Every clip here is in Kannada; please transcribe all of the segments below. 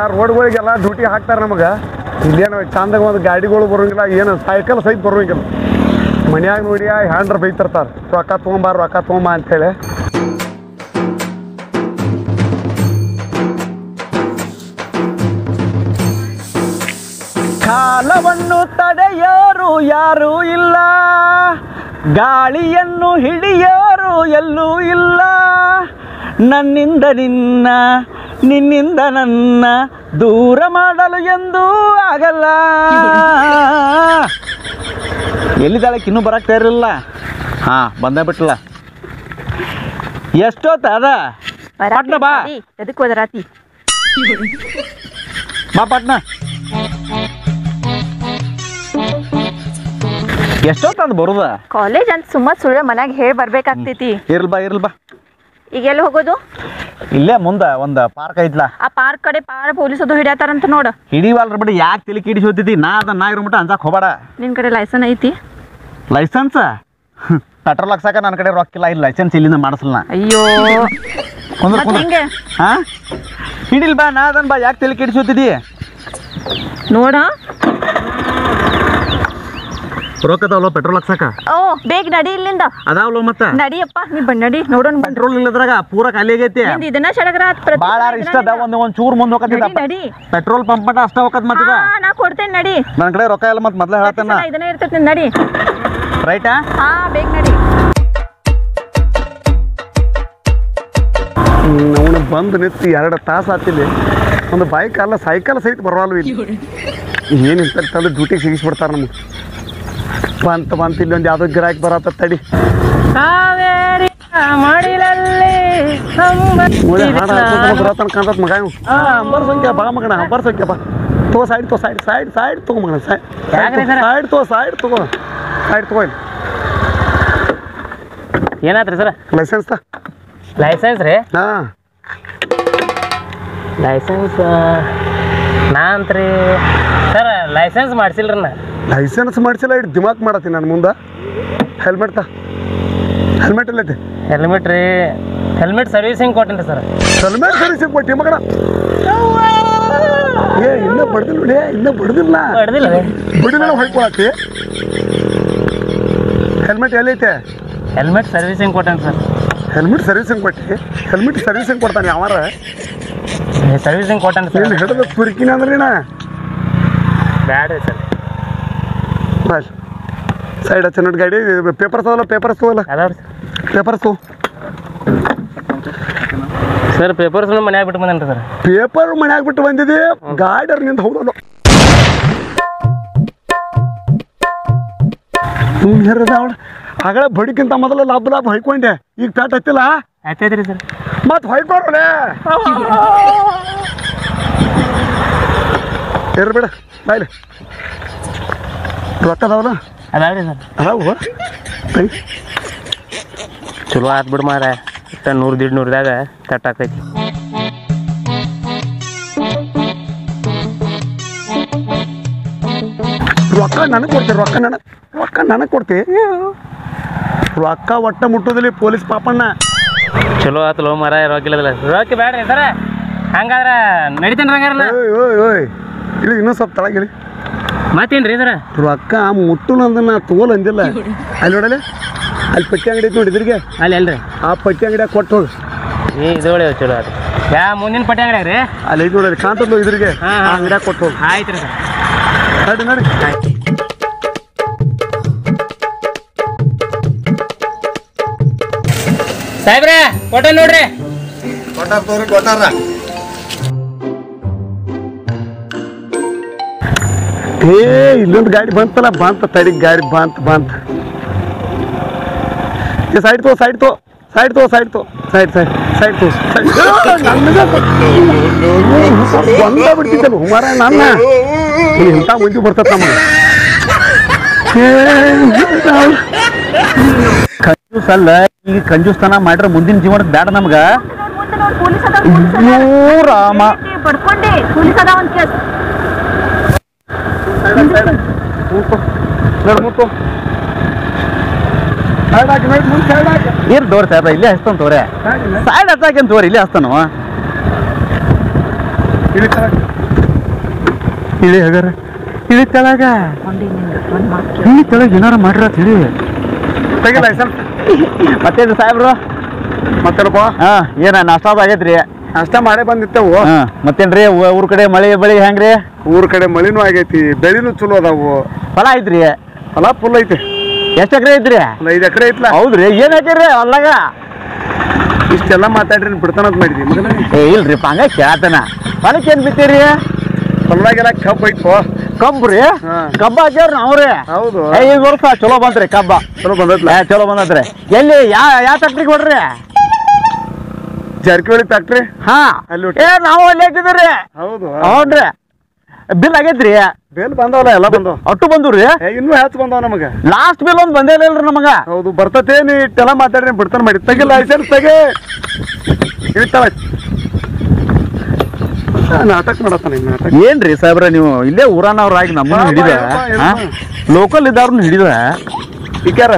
ರೋಡ್ಗಳಿಗೆಲ್ಲ ಡ್ಯೂಟಿ ಹಾಕ್ತಾರೆ ನಮಗೆ ಇಲ್ಲೇನು ಚಂದಾಗ ಒಂದು ಗಾಡಿಗಳು ಬರೋಂಗಿಲ್ಲ ಏನು ಸೈಕಲ್ ಸಹಿತ ಬರೋಂಗಿಲ್ಲ ಮನ್ಯಾಗ ನೋಡಿ ಹ್ಯಾಂಡ್ರ ಬೈತಿರ್ತಾರೆ ರೊಕ್ಕ ತೊಗೊಂಬಾರ ರೊಕ್ಕ ತೊಗೊಂಬ ಅಂತೇಳಿ ಕಾಲವನ್ನು ತಡೆಯೋರು ಯಾರೂ ಇಲ್ಲ ಗಾಳಿಯನ್ನು ಹಿಡಿಯೋರು ಎಲ್ಲೂ ಇಲ್ಲ ನನ್ನಿಂದ ನಿನ್ನ ನಿನ್ನಿಂದ ನನ್ನ ದೂರ ಮಾಡಲು ಎಂದೂ ಆಗಲ್ಲ ಎಲ್ಲಿದ್ದಾಳಕ್ಕೆ ಇನ್ನೂ ಬರಕ್ಕೆ ಇರಲಿಲ್ಲ ಹಾಂ ಬಂದೇ ಬಿಟ್ಟಲ್ಲ ಎಷ್ಟೊತ್ತ ಅದ ಪಟ್ನ ಬಾ ಎದಕ್ಕೆ ಹೋದರಾತಿ ಬಾ ಪಟ್ನ ಎಷ್ಟೊತ್ತ ಅದು ಬರುದ ಕಾಲೇಜ್ ಅಂತ ಸುಮ್ಮ ಸುಳ್ಳ ಮನ್ಯಾಗ ಹೇಳಿ ಬರ್ಬೇಕಾಗ್ತೈತಿ ಇರ್ಲ್ ಬಾ ಇರ್ಲ್ ಬಾ ಈಗ ಎಲ್ಲಿ ಹೋಗೋದು ಇಲ್ಲೇ ಮುಂದೆ ಒಂದು ಪಾರ್ಕ್ ಐತ್ಲಾ ಆ ಪಾರ್ಕ್ ಕಡೆ ಪಾರ ಪೊಲೀಸ್ ಅದು ಹಿಡಿಯತಾರಂತ ನೋಡು ಹಿಡಿವಲ್ರ ಬಿಡಿ ಯಾಕೆ ತಲೆ ಕಿಡಿಸೋತೈತಿ ನಾ ಅದನ್ನ ನಾ ಇರೋ ಮಟ್ಟ ಅನ್ಸಕ್ ಹೋಗಬೇಡ ನಿನ್ ಕಡೆ ಲೈಸನ್ ಐತಿ ಲೈಸೆನ್ಸ್ ಪೆಟ್ರೋಲ್ ಹಾಕ್ಸಾಕ ನನ್ನ ಕಡೆ ರೊಕ್ಕಿಲ್ಲ ಇಲ್ಲಿ ಲೈಸೆನ್ಸ್ ಇಲ್ಲಿಂದ ಮಾಡಿಸಲ್ಲ ಅಯ್ಯೋ ಕುಂದ್ರ ಮತ್ತ್ ಕುಂದ್ರ ಹೆಂಗೆ ಹಾ ಹಿಡಿಲ್ ಬಾ ನಾ ಅದನ್ ಬಾ ಯಾಕೆ ತಲೆ ಕೆಡಿಸೋತಿದಿ ನೋಡ ರೊಕ್ಕ ಅದಾವಲ್ಲ ಪೆಟ್ರೋಲ್ ಹಾಕ್ಸಾಕ ಓ ಬೇಗ ನಡಿ ಇಲ್ಲಿಂದ ಅದಾವಲ್ಲ ಮತ್ತ ನಡಿಯಪ್ಪ ನೀ ಬಂದ್ ನಡಿ ನೋಡೋಣ ಬಂದ್ ಪೆಟ್ರೋಲ್ ಇಲ್ಲದ್ರಾಗ ಪೂರ ಖಾಲಿ ಆಗೈತಿ ನಿಂದ್ ಇದನ್ನ ಸಡಗರ ಆತ್ ಪ್ರತಿ ಭಾಳ ಇಷ್ಟ ಅದ ಒಂದ್ ಒಂದ್ ಚೂರ್ ಮುಂದೆ ನಡಿ ಹೋಗತ್ತಿದ ನಡಿ ಪೆಟ್ರೋಲ್ ಪಂಪ್ ಮಟ್ಟ ಅಷ್ಟ ಹೋಗತ್ ಮತ್ತದ ಹಾ ನಾ ಕೊಡ್ತೇನೆ ನಡಿ ನನ್ನ ಕಡೆ ರೊಕ್ಕ ಇಲ್ಲ ಮತ್ತೆ ಮೊದ್ಲೇ ಪ್ರತಿ ಹೇಳ್ತಾನ ಸಲ ಇದನ್ನ ಇರ್ತೈತಿ ನಡಿ ರೈಟಾ ಹಾ ಬೇಗ ನಡಿ ಅವನು ಬಂದು ನಿಂತು ಎರಡು ತಾಸು ಆತಿಲ್ಲಿ ಒಂದು ಬೈಕ್ ಅಲ್ಲ ಸೈಕಲ್ ಸಹಿತ ಬರವಲ್ವ ಇಲ್ಲಿ ಏನು ಇಂತ ತಂದು ಡ್ಯೂಟಿಗೆ ಸಿಗಿಸ್ಬಿಡ್ತಾರೆ ನಮಗೆ ಬಂತ ಬಂತ ಇಲ್ಲಿ ಒಂದು ಯಾವುದೋ ಗಿರಾಕಿ ಬರತ್ತ ತಡಿ ಕಾವೇರಿ ಮಡಿಲಲ್ಲಿ ಮೂಳೆ ಹಾಡು ಹಾಕ್ಕೊಂಡ್ ಬರತ್ತಾನ ಕಾಣ್ತತ್ ಮಗ ಇವ್ ಅಂಬರ್ ಸಂಖ್ಯೆ ಬಾ ಮಗನ ಅಂಬರ್ ಸಂಖ್ಯೆ ಬಾ ತಗೋ ಸೈಡ್ ತಗೋ ಸೈಡ್ ಸೈಡ್ ಸೈಡ್ ತಗೋ ಮಗನ ಯಾಕ್ರಿ ಸರ? ಸೈಡ್ ತಗೋ ಸೈಡ್ ತಗೋ ಸೈಡ್ ತಗೋ ಇಲ್ಲಿ ಏನಾತ್ರಿ ಸರ್ ಲೈಸೆನ್ಸ್ ತ ಲೈಸೆನ್ಸ್ ರೀ ಹಾಂ ಲೈಸೆನ್ಸ್ ನಾ ಅಂತ್ರಿ ಸರ್ ಲೈಸೆನ್ಸ್ ಮಾಡ್ಸಿಲ್ರಿ ನಾ ಲೈಸೆನ್ಸ್ ಮಾಡಿಸಿಲ್ಲ ಇಟ್ಟು ದಿಮಾಕ್ ಮಾಡತ್ತೀನಿ ನಾನು ಮುಂದೆ ಹೆಲ್ಮೆಟ್ ತ ಹೆಲ್ಮೆಟ್ ಎಲ್ಲೈತಿ ಹೆಲ್ಮೆಟ್ ರೀ ಹೆಲ್ಮೆಟ್ ಸರ್ವಿಸಿಂಗ್ ಕೊಟ್ಟೇನ್ರಿ ಸರ್ ಹೆಲ್ಮೆಟ್ ಸರ್ವಿಸಿಂಗ್ ಕೊಟ್ಟಿ ಮಗನ ಏ ಇನ್ನೂ ಬಡ್ದಿಲ್ಲ ನೋಡಿ ಇನ್ನೂ ಬಡ್ದಿಲ್ಲ ಹೊಡೆದಿಲ್ಲ ರೀ ಬಡಿಲ್ಲ ಹೊಯ್ಕೊಳತಿ ಹೆಲ್ಮೆಟ್ ಎಲ್ಲೈತೆ ಹೆಲ್ಮೆಟ್ ಸರ್ವಿಸಿಂಗ್ ಕೊಟ್ಟೇನಿ ಸರ್ ಹೆಲ್ಮೆಟ್ ಸರ್ವಿಸಿಂಗ್ ಕೊಟ್ಟಿ ಹೆಲ್ಮೆಟ್ ಸರ್ವಿಸಿಂಗ್ ಕೊಡ್ತಾನೆ ಯಾವಾರ ಸರ್ವಿಸಿಂಗ್ ಕೊಟ್ಟೇನಿ ಸರ್ ನೀನು ಹಿಡಿದ ತುರ್ಕಿನ ಅಂದ್ರೆ ನಾ ಬ್ಯಾಡ್ರಿ ಸರ್ ಬಸ್ ಸೈಡ್ ಹಚ್ಚ ನೋಡಿ ಗಾಡಿ ಪೇಪರ್ಸ್ ಅದಲ್ಲ ಪೇಪರ್ಸ್ ತಗೋಲ್ಲ ಅದಾವ್ರಿ ಪೇಪರ್ಸ್ ತಗೋ ಸರ್ ಪೇಪರ್ಸ್ ಮನ್ಯಾಗ ಬಿಟ್ಟು ಬಂದೇನ್ರಿ ಸರ್ ಪೇಪರ್ ಮನ್ಯಾಗ ಬಿಟ್ಟು ಬಂದಿದೆ ಗಾಡಿ ನಿಂದ ಹೌದಲ್ಲ ಹ್ಞೂ ಹೇರದ ಅವಳು ಆಗಲೇ ಬಡಿಕ್ಕಿಂತ ಮೊದಲು ಲಾಭ ಲಾಭ ಹೊಯ್ಕೊಂಡೆ ಈಗ ಪ್ಯಾಟ್ ಹತ್ತಿಲ್ಲ ಆಯ್ತೈತ್ರಿ ಸರ್ ಮತ್ತೆ ಹೊಯ್ಕೊಡ್ರೇ ಇರ್ಬೇಡ ಬಾಯ್ಲಿ ರೊಕ್ಕ ಅದಾವಲ್ಲ ಅದಾವ್ರಿ ಸರ್ ಅದಾವು ಐ ಚಲೋ ಆತ್ ಬಿಡು ಮಾರ ಇಷ್ಟ ನೂರು ದೀಡ್ ನೂರದಾಗ ತಟ್ ಆಗ್ತೈತಿ ರೊಕ್ಕ ನನಗೆ ಕೊಡ್ತೀರಿ ರೊಕ್ಕ ನನಗೆ ರೊಕ್ಕ ನನಗೆ ಕೊಡ್ತಿ ರೊಕ್ಕ ಒಟ್ಟ ಮುಟ್ಟೋದಿಲ್ಲ ಈ ಪೊಲೀಸ್ ಪಾಪಣ್ಣ ಚಲೋ ಆತ್ ಲೋ ಮಾರ ರೊಕ್ಕಿಲ್ಲದಲ್ಲ ರೊಕ್ಕ ಬ್ಯಾಡ್ರಿ ಸರ ಹಂಗಾದ್ರೆ ನಡಿತೇನ್ರಿ ಹಂಗಾರ ನಾ ಓಯ್ ಓಯ್ ಓಯ್ ಇಲ್ಲಿ ಇನ್ನೂ ಸ್ವಲ್ಪ ತಳಗೆ ಇಳಿ ಮತ್ತೇನ್ರಿ ಸರ ರೊಕ್ಕ ಮುಟ್ಟುನ ಅಂದ ನಾ ತಗೋಲ್ ಅಂದಿಲ್ಲ ಅಲ್ಲಿ ನೋಡಲೆ ಅಲ್ಲಿ ಪಟ್ಟಿ ಅಂಗಡಿ ಐತಿ ನೋಡಿ ಇದ್ರಿಗೆ ಅಲ್ಲಿ ಅಲ್ರಿ ಆ ಪಟ್ಟಿ ಅಂಗಡಿಯಾಗ ಕೊಟ್ಟು ಹೋಗು ಏ ಇದು ಒಳ್ಳೆ ಚಲೋ ಆತು ಯಾ ಮುಂದಿನ ಪಟ್ಟಿ ಅಂಗಡಿ ರೀ ಅಲ್ಲಿ ಐತಿ ನೋಡಲ್ಲಿ ಕಾಂತದ್ದು ಇದ್ರಿಗೆ ಹಾ, ಆ ಹಾ. ಅಂಗಡಿಯಾಗ ಕೊಟ್ಟು ಹೋಗು ಆಯ್ತು ರೀ ಸರ್ ನಡಿ ನಡಿ ಸಾಹೇಬ್ರೆ ಕೊಟ್ಟ ನೋಡ್ರಿ ಏ ಇಲ್ಲೊಂದು ಗಾಡಿ ಬಂತಲ್ಲ ಬಂತ ತಡಿ ಗಾಡಿ ಬಂತ ಬಂತ ಏ ಸೈಡ್ ತೋ ಸೈಡ್ ತೋ ಸೈಡ್ ತೋ ಸೈಡ್ ತೋ ಸೈಡ್ ಸೈಡ್ ಸೈಡ್ ತೋ ಬಂದ ಬಿಡ್ತಿದ್ದಲ್ಲ ಹುಮಾರ ನನ್ನ ಇಲ್ಲಿ ಇಂಥ ಮುಂದೆ ಬರ್ತದ ನಮಗೆ ಕಂಜೂಸ್ ಅಲ್ಲ ಈಗ ಕಂಜೂಸ್ತನ ಮಾಡ್ರೆ ಮುಂದಿನ ಜೀವನಕ್ಕೆ ಬೇಡ ನಮ್ಗ ಮುಂದೆ ನೋಡ್ ಪೊಲೀಸ್ ಅದಾವ ಅಯ್ಯೋ ರಾಮ ಪಡ್ಕೊಂಡೆ ಪೊಲೀಸ್ ಅದಾವ ಅಂತ ಕೇಸ್ ಸೈಡ್ ಹಾಕಿ ನೋಡಿ ಮುಂದೆ ಸೈಡ್ ಹಾಕಿ ಇರ್ ದೋರ್ ಸಾಹೇಬ್ರ ಇಲ್ಲೇ ಹಚ್ತಾನ ತೋರೆ ಸೈಡ್ ಹಚ್ಚಾಕೇನ್ ತೋರಿ ಇಲ್ಲೇ ಹಚ್ತಾನು ಇಲ್ಲಿ ಇಳಿ ಹಗಾರ ಇಳಿ ತೆಳಗ ಇಳಿ ತೆಳಗ ಏನಾರ ಮಾಡ್ರ ತಿಳಿ ತೆಗಿ ಲೈಸೆನ್ಸ್ ಮತ್ತೇನ್ರಿ ಸಾಹೇಬ್ರು ಮತ್ತೇನಪ್ಪ ಹಾ ಏನ ನಾಷ್ಟಾದ ಆಗೈತ್ರಿ ಅಷ್ಟ ಮಾಡೇ ಬಂದಿತ್ತವು ಹಾ ಮತ್ತೇನ್ರಿ ಊ- ಊರ್ ಕಡೆ ಮಳೆ ಬೆಳಿ ಹೆಂಗ್ರಿ ಊರ್ ಕಡೆ ಮಳಿನೂ ಆಗೈತಿ ಬೆಳಿನೂ ಚಲೋ ಅದಾವು ಹೊಲ ಐತ್ರಿ ಹೊಲ ಫುಲ್ ಐತಿ ಎಷ್ಟ್ ಎಕರೆ ಐತ್ರಿ ಒಂದ್ ಐದ್ ಎಕರೆ ಐತ್ಲ ಹೌದ್ರಿ ಏನ್ ಹಾಕಿರಿ ಹೊಲ್ದಾಗ ಇಷ್ಟೆಲ್ಲ ಮಾತಾಡ್ರಿ ಬಿಡ್ತಾನಂತ ಮಾಡಿದ್ವಿ ಮಗನ ಏ ಇಲ್ರಿ ಹಂಗ ಕೇಳತನ ಹೊಲಕ್ಕೆ ಏನ್ ಬಿತ್ತೀರಿ ಹೊಲ್ದಾಗೆಲ್ಲ ಕಬ್ಬು ಐತೋ ಕಬ್ಬು ರೀ ಹಾ. ಕಬ್ಬ ಹಾಕ್ಯಾವ್ರಿ ನಾವ್ರಿ ಹೌದು ಏ ಈ ವರ್ಷ ಚಲೋ ಬಂತ್ರಿ ಕಬ್ಬ ಚಲೋ ಬಂದೈತ್ಲ ಏ ಚಲೋ ಬಂದತ್ರಿ ಎಲ್ಲಿ ಯಾ ಯಾವ ಫ್ಯಾಕ್ಟ್ರಿಗೆ ಹೊಡ್ರಿ ಜಾರಕಿಹೊಳಿ ಫ್ಯಾಕ್ಟ್ರಿ ಹಾ ಅಲ್ಲಿ ಏ ನಾವು ಅಲ್ಲಿ ಹಾಕಿದ್ರಿ ಹೌದು ಹೌನ್ರಿ ಬಿಲ್ ಆಗೈತ್ರಿ ಬೇಲ್ ಬಂದವಲ್ಲ ಎಲ್ಲ ಬಂದವ ಅಟ್ಟು ಬಂದ್ರಿ ಏ, ಇನ್ನೂ ಹೆಚ್ಚು ಬಂದವ ನಮಗ ಲಾಸ್ಟ್ ಬಿಲ್ ಒಂದ್ ಬಂದೇ ಇಲ್ರಿ ನಮಗ ಹೌದು ಬರ್ತತೆ ನೀ ಇಷ್ಟೆಲ್ಲ ಮಾತಾಡ್ರಿ ಬಿಡ್ತಾನ ಮಾಡಿ ತೆಗಿ ಲೈಸೆನ್ಸ್ ತೆಗಿ ಇರ್ತಾವ ನಾಟಕ ಮಾಡತ್ತಾನ ಈಗ ನಾಟಕ ಏನ್ರಿ ಸಾಹೇಬ್ರ ನೀವು ಇಲ್ಲೇ ಊರನವ್ರಾಗಿ ನಮ್ಮನ್ನ ಬಾ, ಬಾ, ಹಿಡಿದ ಏನಪ್ಪಾ, ಏನಪ್ಪಾ? ಲೋಕಲ್ ಇದ್ದವ್ರನ್ನ ಹಿಡಿದ ಈಕ್ಯಾರ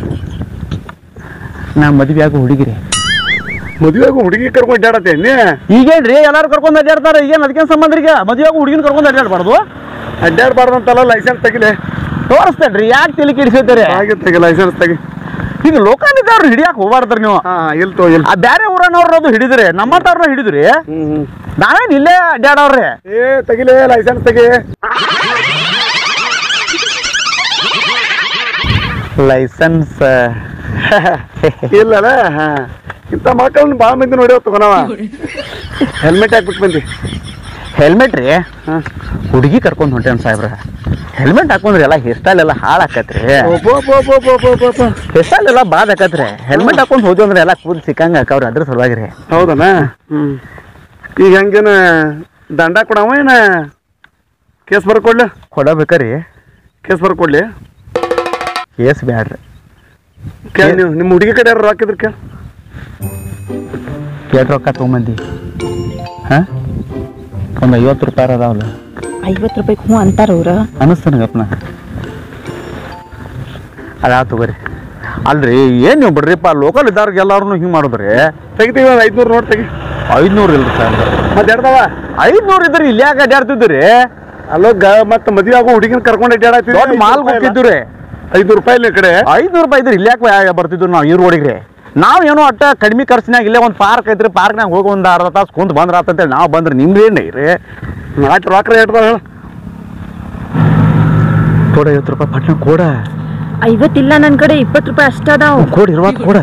ನಾ ಮದ್ವೆ ಆಗೋ ಹುಡುಗಿರಿ ಮದುವೆಗೂ ಹುಡುಗಿ ಕರ್ಕೊಂಡು ಅಡ್ಡಾಡತ್ತೆ ನೀ ಈಗೇನ್ರಿ ಎಲ್ಲಾರು ಕರ್ಕೊಂಡ್ ಅಡ್ಡಾಡ್ತಾರ ಈಗೇನ್ ಅದಕ್ಕೇನ್ ಸಂಬಂಧ ಈಗ ಮದ್ವೆ ಆಗೋ ಹುಡುಗಿನ ಕರ್ಕೊಂಡ್ ಅಡ್ಡಾಡ್ಬಾರ್ದು ಅಡ್ಡಾಡ್ಬಾರ್ದಂತಲ್ಲ ಲೈಸೆನ್ಸ್ ತೆಗಿಲೆ ತೋರಿಸ್ತೇನ್ರಿ ಯಾಕೆ ತಲೆ ಕೆಡಿಸೈತಾರೆ ಹಾಗೆ ತೆಗಿ ಲೈಸೆನ್ಸ್ ತೆಗಿ ಈಗ ಲೋಕಲ್ ಇದ್ದವ್ರು ಹಿಡಿಯಾಕ ಹೋಗ್ಬಾರ್ದ್ರಿ ನೀವು ಹಾ ಇಲ್ ತೋ ಇಲ್ ಆ ಬ್ಯಾರೆ ಊರನವ್ರದ್ದು ಹಿಡಿದ್ರಿ ನಮ್ಮಂತವ್ರನ್ನ ಹಿಡಿದ್ರಿ ಹ್ಮ್ ಹ್ಮ್ ನಾವೇನ್ ಇಲ್ಲೇ ಅಡ್ಡಾಡವ್ರಿ ಏ ತೆಗಿಲೆ ಲೈಸೆನ್ಸ್ ತೆಗಿ ಲೈಸೆನ್ಸ್ ಇಲ್ಲಲ್ಲ ಹಾ ಇಂಥ ಮಕ್ಕಳನ್ನ ಭಾಳ ಮಂದಿ ನೋಡ್ಯಾವ ತಗೋನವ ಹೆಲ್ಮೆಟ್ ಹಾಕ್ಬಿಟ್ಟು ಬಂದಿ ಹೆಲ್ಮೆಟ್ ರೀ ಹಾ ಹುಡುಗಿ ಕರ್ಕೊಂಡ್ ಹೊಂಟೇನ್ ಸಾಹೇಬ್ರ ಹೆಲ್ಮೆಟ್ ಹಾಕೊಂಡ್ರಿ ಎಲ್ಲ ಹೇರ್ ಸ್ಟೈಲ್ ಎಲ್ಲ ಹಾಳ್ ಆಕತ್ರಿ ಒಬ್ಬ ಒಬ್ಬ ಒಬ್ಬ ಒಬ್ಬ ಒಬ್ಬ ಒಬ್ಬ ಒಬ್ಬ. ಹೇರ್ ಸ್ಟೈಲ್ ಎಲ್ಲ ಬಾದ್ ಆಕತ್ರಿ ಹೆಲ್ಮೆಟ್ ಹಾಕೊಂಡ್ ಹೋದ್ವಿ ಅಂದ್ರೆ ಎಲ್ಲ ಕೂದ್ ಸಿಕ್ಕಂಗ ಹಾಕವ್ರಿ ಅದ್ರ ಸಲುವಾಗಿ ರೀ ಹೌದನ ಹ್ಮ್ ಈಗ ಹೆಂಗೇನ ದಂಡ ಕೊಡವ ಏನ ಕೇಸ್ ಬರ್ಕೊಡ್ಲಿ ಕೊಡಬೇಕ್ರಿ ಕೇಸ್ ಬರ್ಕೊಡ್ಲಿ ಕೇಸ್ ಬ್ಯಾಡ್ರಿ ಕೇಳ ನೀವು ನಿಮ್ಮ ಹುಡುಗಿ ಕಡೆ ಯಾರು ರೊಕ್ಕ ಇದ್ರ ಕೇಳ ಕೇಟ್ ರೊಕ್ಕ ತೊಗೊಂಬಂದಿ ಹಾ ಒಂದ್ ಐವತ್ತು ರೂಪಾಯಿ ಅದಾವಲ್ಲ ಐವತ್ತು ರೂಪಾಯಿ ಹ್ಞೂ ಅಂತಾರ ಅವ್ರ ಅನಿಸ್ತು ನನಗಪ್ಪನ ಅದಾ ತಗೋರಿ ಅಲ್ರಿ ಏನ್ ನೀವು ಬಿಡ್ರಿಪ್ಪ ಲೋಕಲ್ ಇದ್ದವ್ರಿಗೆ ಎಲ್ಲಾರು ಹಿಂಗೆ ಮಾಡೋದ್ರಿ ತೆಗಿತೀವಿ ಒಂದು ಐದ್ನೂರು ನೋಟ್ ತೆಗಿ ಐದ್ನೂರು ಇಲ್ರಿ ಸರ್ ಮತ್ತೆ ಎಡ್ದವ ಐದ್ನೂರು ಇದ್ರಿ ಇಲ್ಲಿ ಯಾಕೆ ಅಡ್ಡಾಡ್ತಿದ್ರಿ ಅಲ್ಲೋ ಗ ಮತ್ತೆ ಮದುವೆ ಆಗೋ ಹುಡುಗಿನ ಕರ್ಕೊಂಡು ಅಡ್ಡಾಡತ್ತೀವಿ ದೊಡ್ಡ ಮಾಲ್ ಹೋಗಿದ್ದು ರೀ ಐದ್ನೂರು ರೂಪಾಯಿ ಇಲ್ಲಿ ಈ ಕಡೆ ಐದ್ನೂರು ರೂಪಾಯಿ ಇದ್ರಿ ಇಲ್ಲಿ ಯಾಕೆ ಬರ್ತಿದ್ವಿ ನಾವು ಈ ರೋಡಿಗೆ ನಾವು ಏನೋ ಅಟ್ಟ ಕಡಿಮೆ ಖರ್ಚಿನಾಗ ಇಲ್ಲೇ ಒಂದು ಪಾರ್ಕ್ ಐತ್ರಿ ಪಾರ್ಕ್ನಾಗ ಹೋಗಿ ಒಂದು ಅರ್ಧ ತಾಸು ಕುಂತ ಬಂದ್ರ ಆತಂತೇಳಿ ನಾವು ಬಂದ್ರೆ ನಿಮ್ದೇನು ರೀ ನಾಲ್ಕು ರೊಕ್ಕ ಎಡ್ದವ ಹೇಳು ಕೊಡ ಐವತ್ತು ರೂಪಾಯಿ ಪಟ್ನ ಕೊಡ ಐವತ್ತಿಲ್ಲ ನನ್ನ ಕಡೆ ಇಪ್ಪತ್ತು ರೂಪಾಯಿ ಅಷ್ಟ ಅದಾವ ಕೊಡಿ ಇರುವತ್ತು ಕೊಡ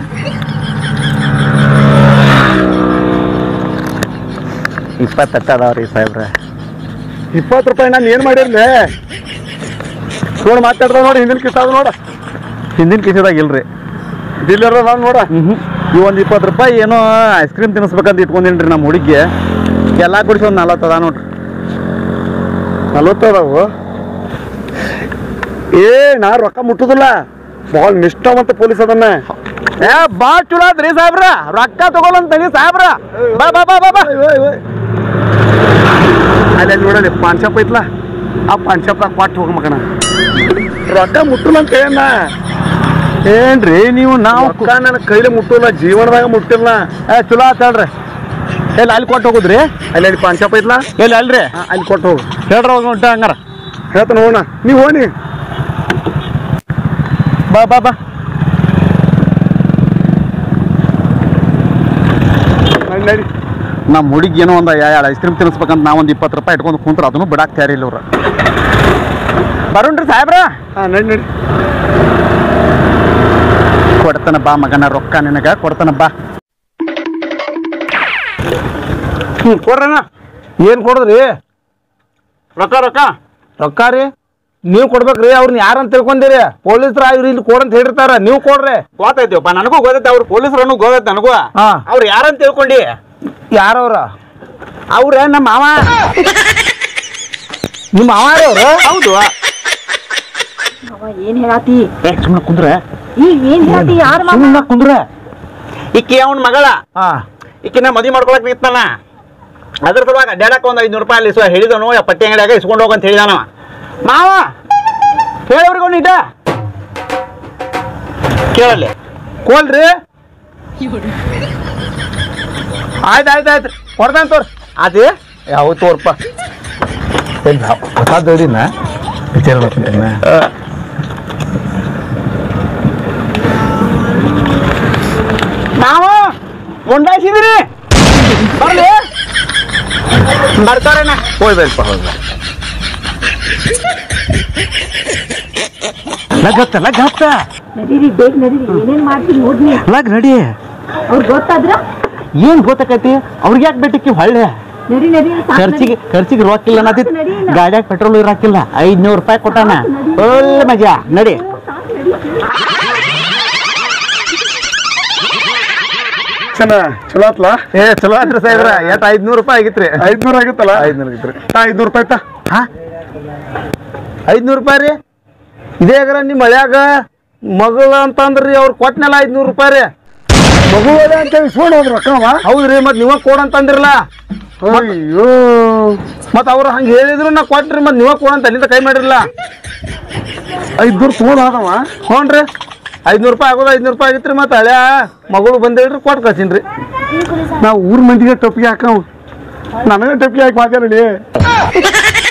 ಇಪ್ಪತ್ತಟ್ಟ ಅದಾವ್ರಿ ಸಾಹೇಬ್ರ ಇಪ್ಪತ್ತು ರೂಪಾಯಿ ನಾನು ಏನು ಮಾಡಿರ್ಲೆ ನೋಡು ಮಾತಾಡ್ದ ನೋಡಿ ಹಿಂದಿನ ಕಿಸ್ ಅದು ನೋಡ ಹಿಂದಿನ ಕಿಸಿದಾಗ ಇಲ್ರಿ ಡೀಲರ್ ಅದಾವ ನೋಡ ಹ್ಞೂ ಈ ಒಂದು ಇಪ್ಪತ್ತು ರೂಪಾಯಿ ಏನೋ ಐಸ್ ಕ್ರೀಮ್ ತಿನ್ನಿಸ್ಬೇಕಂತ ಇಟ್ಕೊಂಡೇನ್ರಿ ನಮ್ಮ ಹುಡುಗಿ ಎಲ್ಲ ಕುಡಿಸಿ ಒಂದು ನಲ್ವತ್ತು ಅದ ನೋಡ್ರಿ ನಲ್ವತ್ತು ಅದಾವು ಏ ನಾ ರೊಕ್ಕ ಮುಟ್ಟುದಿಲ್ಲ ಭಾಳ ನಿಷ್ಠಾವಂತ ಪೊಲೀಸ್ ಅದನ್ನ ಏ ಬಾ ಚಲೋ ಆತ್ರಿ ಸಾಹೇಬ್ರ ರೊಕ್ಕ ತಗೊಳ್ಳಂತನಿ ಸಾಹೇಬ್ರ ಬಾ ಬಾ ಬಾ ಬಾ ಬಾ ಅಲ್ಲಿ ಅಲ್ಲಿ ನೋಡಲಿ ಪಾನ್ ಶಾಪ್ ಐತ್ಲ ಆ ಪಾನ್ ಶಾಪ್ದಾಗ ಕೊಟ್ಟು ಹೋಗ ಮಗನ ರೊಕ್ಕ ಮುಟ್ಟಲ್ಲ ಅಂತ ಹೇಳ ಏನ್ರಿ ನೀವು ನಾವು ರೊಕ್ಕ ನನ್ನ ಕೈಲಿ ಮುಟ್ಟಲ್ಲ ಜೀವನದಾಗ ಮುಟ್ಟಿಲ್ಲ ಏ ಚಲೋ ಆತ್ ಹೇಳ್ರಿ ಎಲ್ಲಿ ಅಲ್ಲಿ ಕೊಟ್ಟು ಹೋಗುದ್ರಿ ಅಲ್ಲಿ ಅಲ್ಲಿ ಪಾನ್ ಶಾಪ್ ಐತ್ಲ ಎಲ್ಲಿ ಅಲ್ರಿ ಆ, ಅಲ್ಲಿ ಕೊಟ್ಟು ಹೋಗು ಹೇಳ್ರಿ ಹೋಗಿ ಉಂಟ ಹಂಗಾರ ಹೇಳ್ತಾನೆ ಹೋಗೋಣ ನೀವು ಹೋಗಿ ಬಾ ಬಾ ಬಾ ನಡಿ ನಡಿ ನಮ್ಮ ಹುಡುಗಿ ಏನೋ ಒಂದು ಎರಡು ಐಸ್ ಕ್ರೀಮ್ ತಿನ್ನಿಸ್ಬೇಕಂತ ನಾವು ಒಂದು ಇಪ್ಪತ್ತು ರೂಪಾಯಿ ಇಟ್ಕೊಂಡು ಕುಂತ್ರ ಅದನ್ನು ಬಿಡಾಕ್ ತಯಾರಿ ಇಲ್ಲ ಇವ್ರು ಬರೋಣ್ರಿ ಸಾಹೇಬ್ರ ಹಾಂ ನಡಿ ನಡಿ ಕೊಡ್ತಾನ ಬಾ ಮಗನ ರೊಕ್ಕ ನಿನಗ ಕೊಡ್ತಾನ ಬಾ ಹ್ಞೂ ಕೊಡ್ರಣ್ಣ ಏನು ಕೊಡದ್ರಿ ರೊಕ್ಕ ರೊಕ್ಕ ರೊಕ್ಕ ರೀ ನೀವು ಕೊಡ್ಬೇಕ್ರಿ ಅವ್ರನ್ನ ಯಾರಂತ ತಿಳ್ಕೊಂಡಿರಿ ಪೊಲೀಸ್ರ ಇವ್ರು ಇಲ್ಲಿ ಕೊಡಂತ ಹೇಳಿರ್ತಾರ ನೀವು ಕೊಡ್ರಿ ಗೊತ್ತಾಯ್ತಿವಪ್ಪ ನನಗೂ ಗೊತ್ತೈತೆ ಅವ್ರು ಪೊಲೀಸರನ್ನು ಗೊತ್ತೈತೆ ನನಗೂ ಹಾ ಅವ್ರು ಯಾರಂತ ತಿಳ್ಕೊಂಡಿ ಯಾರವ್ರ ಅವ್ರ ನಮ್ಮ ಮಾವ ನಿಮ್ಮ ಮಾವ ಅವ್ರು ಹೌದು ಅವ ಏನ್ ಹೇಳಾತಿ ಏ ಸುಮ್ಮನೆ ಕುಂದ್ರೆ ಈ ಏನ್ ಹೇಳಾತಿ ಯಾರ ಮಾಮ ಸುಮ್ಮನೆ ಕುಂದ್ರೆ ಈಕಿ ಅವನ ಮಗಳ ಹಾ ಈಕಿನ ಮದುವೆ ಮಾಡ್ಕೊಳಕ್ ನಿಂತಾನ ಅದ್ರ ಸಲುವಾಗಿ ಅಡ್ಡಾಡಕ್ಕೆ ಒಂದು ಐದುನೂರು ರೂಪಾಯಿ ಅಲ್ಲಿ ಇಸ್ಕೊ ಹೇಳಿದನು ಆ ಪಟ್ಟಿ ಅಂಗಡಿಯಾಗ ಇಸ್ಕೊಂಡು ಹೋಗಂತ ಹೇಳಿದಾನ ಮಾವ ಹೇಳವ್ರಿಗೆ ಒಂದು ಇಟ ಕೇಳಲ್ಲಿ ಕೋಲ್ರಿ ಆಯ್ತು ಆಯ್ತು ಆಯ್ತು ಕೊಡ್ತಾನೆ ತೋರ್ ಅದೇ ಯಾವ ತೋರ್ಪ ಹೊಸ ದೌಡಿನ ವಿಚಾರ ಮಾಡ್ತೀನಿ ನಾವು ಉಂಡಾಯಿಸಿದ್ರಿ ಬರ್ಲಿ ಬರ್ತಾರೇನ ಹೋಯ್ಬೇಕಪ್ಪ ಹೋಗ್ಬೇಕ ಲಗ್ ಹತ್ತ ಲಗ್ ಹತ್ತ ನಡೀರಿ ಬೇಗ ನಡೀರಿ ಏನೇನ್ ಮಾಡ್ತೀನಿ ನೋಡ್ನಿ ಲಗ್ ನಡಿ ಅವ್ರ್ ಗೊತ್ತಾದ್ರ ಏನ್ ಗೊತ್ತಾಕೈತಿ ಅವ್ರಿಗೆ ಯಾಕೆ ಬೇಟಕ್ಕೆ ಹೊಳ್ಳೆ ನಡಿ ನಡಿ ಸಾಕ್ ನಡಿ. ಖರ್ಚಿಗೆ ಖರ್ಚಿಗೆ ರೊಕ್ಕ ಇಲ್ಲ ಅನ್ನತಿ ಸಾಕು ನಡಿ ಇಲ್ಲ. ಗಾಡ್ಯಾಗ ಪೆಟ್ರೋಲ್ ಇರಾಕಿಲ್ಲ ಐದ್ನೂರು ರೂಪಾಯಿ ಕೊಟ್ಟಾನ ಒಳ್ಳೆ ಮಜಾ ನಡಿ ಚೆನ್ನ ಚಲೋ ಆತ್ಲ ಏ ಚಲೋ ಆತ್ರಿ ಸಾಹೇಬ್ರ ಎಟ್ ಐದ್ನೂರು ರೂಪಾಯಿ ಆಗಿತ್ರಿ ಐದ್ನೂರ ಆಗಿತ್ತಲ್ಲ ಐದ್ನೂರು ಆಗಿತ್ರಿ ತಾ ಐದ್ನೂರು ರೂಪಾಯಿ ತಾ ಹಾ ಐದ್ನೂರು ರೂಪಾಯಿ ರೀ ಇದೇ ಆಗ್ರ ನಿಮ್ಮ ಮಳ್ಯಾಗ ಮಗಳು ಅಂತಂದ್ರಿ ಅವ್ರು ಕೊಟ್ನಲ್ಲ ಐದ್ನೂರು ರೂಪಾಯಿ ರೀ ಮಗು ಒಳ್ಳೆ ಅಂತ ಇಸ್ಕೊಂಡು ಹೋದ್ರು ಅಕ್ಕವ ಹೌದ್ರಿ ಮತ್ ನೀವ ಕೊಡಂತಂದಿರಲ್ಲ ಅಯ್ಯೋ ಮತ್ ಅವ್ರು ಹಂಗ ಹೇಳಿದ್ರು ನಾ ಕೊಟ್ರಿ ಮತ್ ನೀವ ಕೊಡಂತ ಅಲ್ಲಿಂದ ಕೈ ಮಾಡಿರಲ್ಲ ಐದ್ನೂರು ತೊಗೊಂಡು ಹೋದವ ಹ್ಞೂನ್ರಿ ಐದ್ನೂರು ರೂಪಾಯಿ ಆಗೋದು ಐದ್ನೂರು ರೂಪಾಯಿ ಆಗಿತ್ರಿ ಮತ್ತೆ ಹಳ್ಯಾ ಮಗಳು ಬಂದೇಳ್ರಿ ಕೊಟ್ಟು ಕಳ್ಸೀನಿ ರೀ ನಾವು ಊರ್ ಮಂದಿಗೆ ಟೊಪ್ಪಿಗೆ ಹಾಕವ್ ನನಗೆ ಟೊಪ್ಪಿಗೆ ಹಾಕಿ ಮಾತಾಡಿ